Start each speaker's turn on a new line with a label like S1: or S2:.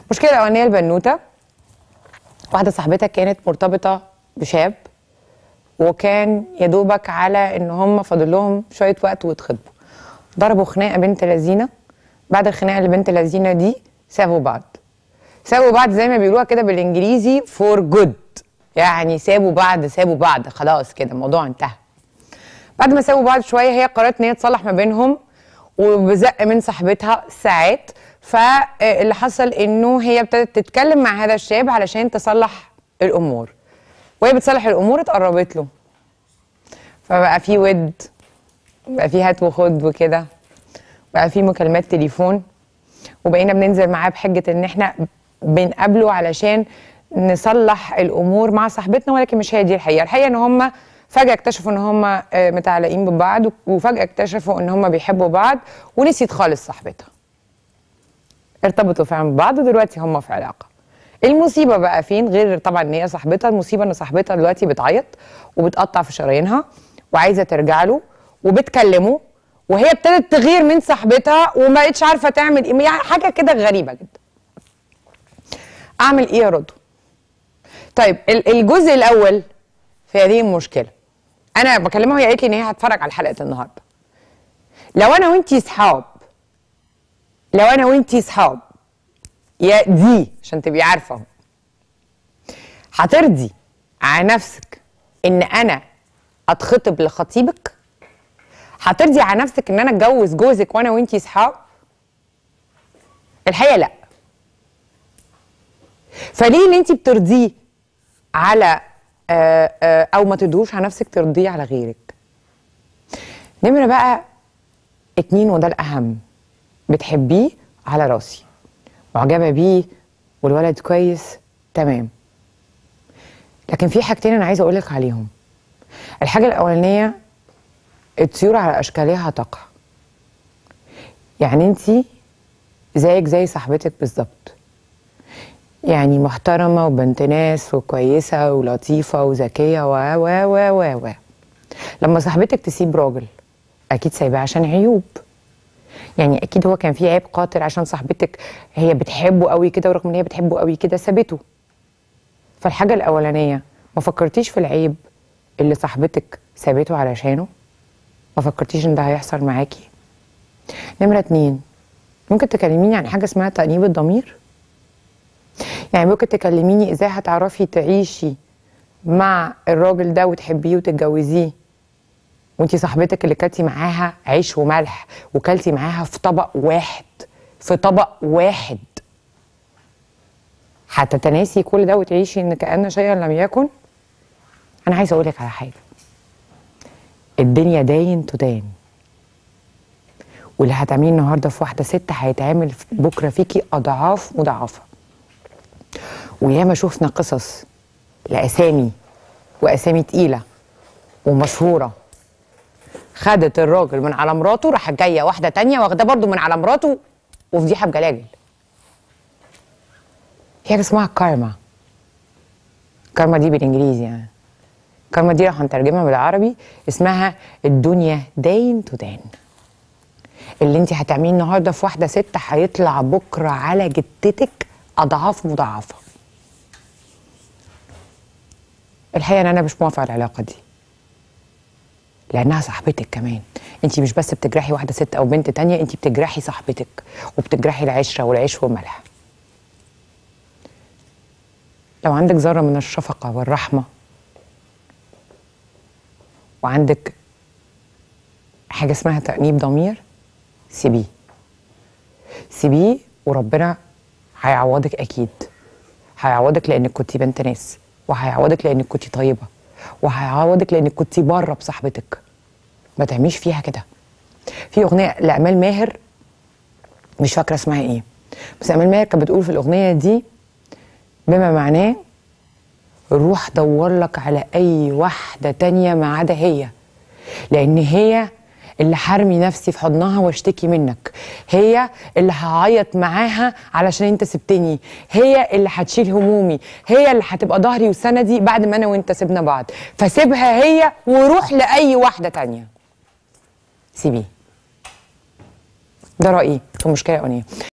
S1: المشكله الاولانيه البنوته واحده صاحبتها كانت مرتبطه بشاب وكان يا دوبك على ان هم فاضل لهم شويه وقت ويتخطبوا ضربوا خناقه بنت لذينه بعد الخناقه اللي بنت لذينه دي سابوا بعض سابوا بعض زي ما بيقولوها كده بالانجليزي فور جود يعني سابوا بعض سابوا بعض خلاص كده الموضوع انتهى بعد ما سابوا بعض شويه هي قررت ان هي تصلح ما بينهم وبزق من صاحبتها ساعات فاللي حصل انه هي ابتدت تتكلم مع هذا الشاب علشان تصلح الامور وهي بتصلح الامور اتقربت له فبقى في ود بقى في هات وخد وكده بقى في مكالمات تليفون وبقينا بننزل معاه بحجه ان احنا بنقابله علشان نصلح الامور مع صاحبتنا ولكن مش هي دي الحقيقه الحقيقه ان هم فجاه اكتشفوا ان هم متعلقين ببعض وفجاه اكتشفوا ان هم بيحبوا بعض ونسيت خالص صاحبتها ارتبطوا فعلا ببعض ودلوقتي هم في علاقه المصيبه بقى فين غير طبعا ان هي صاحبتها المصيبه ان صاحبتها دلوقتي بتعيط وبتقطع في شرايينها وعايزه ترجع له وبتكلمه وهي ابتدت تغير من صاحبتها وما بقتش عارفه تعمل ايه يعني حاجه كده غريبه جدا اعمل ايه يا رضو طيب الجزء الاول في هذه المشكله انا بكلمها وهي قالت لي ان هي هتتفرج على حلقه النهارده لو انا وانتي صحاب لو انا وانتي صحاب يا دي عشان تبقي عارفه هترضي على نفسك ان انا اتخطب لخطيبك هترضي على نفسك ان انا اتجوز جوزك وانا وانتي صحاب الحقيقه لا فليه اللي انت بترضيه على آآ آآ او ما تدوش على نفسك ترضيه على غيرك نمرة بقى اتنين وده الاهم بتحبيه على راسي معجبه بيه والولد كويس تمام لكن في حاجتين انا عايزه اقولك عليهم الحاجه الاولانيه الطيور على اشكالها تقع يعني انت زيك زي صاحبتك بالظبط يعني محترمه وبنت ناس وكويسه ولطيفه وذكيه و و و و و لما صاحبتك تسيب راجل اكيد سايباه عشان عيوب يعني اكيد هو كان في عيب قاتل عشان صاحبتك هي بتحبه قوي كده ورغم ان هي بتحبه قوي كده سابته فالحاجه الاولانيه ما فكرتيش في العيب اللي صاحبتك سابته علشانه ما فكرتيش ان ده هيحصل معاكي نمره اتنين ممكن تكلميني عن حاجه اسمها تأنيب الضمير يعني ممكن تكلميني ازاي هتعرفي تعيشي مع الراجل ده وتحبيه وتتجوزيه وانتي صاحبتك اللي كلتي معاها عيش وملح وكلتي معاها في طبق واحد في طبق واحد هتتناسي كل ده وتعيشي ان كأن شيئا لم يكن انا عايزه اقولك على حاجه الدنيا داين تدان واللي هتعمليه النهارده في واحده ست هيتعمل بكره فيكي اضعاف مضاعفه وياما شفنا قصص لاسامي واسامي تقيله ومشهوره خدت الراجل من على مراته راحت جايه واحده تانية واخده برضه من على مراته وفضيحه بجلاجل في حاجه اسمها كارما كارما دي بالانجليزي يعني كارما دي لو هنترجمها بالعربي اسمها الدنيا داين تدان اللي انت هتعمليه النهارده في واحده ست هيطلع بكره على جدتك اضعاف مضاعفه الحقيقه ان انا مش موافقه على العلاقه دي لانها صاحبتك كمان انت مش بس بتجرحي واحده ست او بنت تانية انت بتجرحي صاحبتك وبتجرحي العشره والعيش والملح لو عندك ذره من الشفقه والرحمه وعندك حاجه اسمها تأنيب ضمير سيبيه سيبيه وربنا هيعوضك اكيد هيعوضك لانك كنتي بنت ناس وهيعوضك لانك كنتي طيبه وهيعوضك لانك كنتي بره بصاحبتك ما تعمليش فيها كده في اغنيه لامال ماهر مش فاكره اسمها ايه بس امال ماهر كانت بتقول في الاغنيه دي بما معناه روح دور لك على اي واحده تانية ما عدا هي لان هي اللي حرمي نفسي في حضنها واشتكي منك هي اللي هعيط معاها علشان انت سبتني هي اللي هتشيل همومي هي اللي هتبقى ظهري وسندي بعد ما انا وانت سيبنا بعض فسيبها هي وروح لاي واحده تانية سيبيه ده رايي في المشكله الاولانيه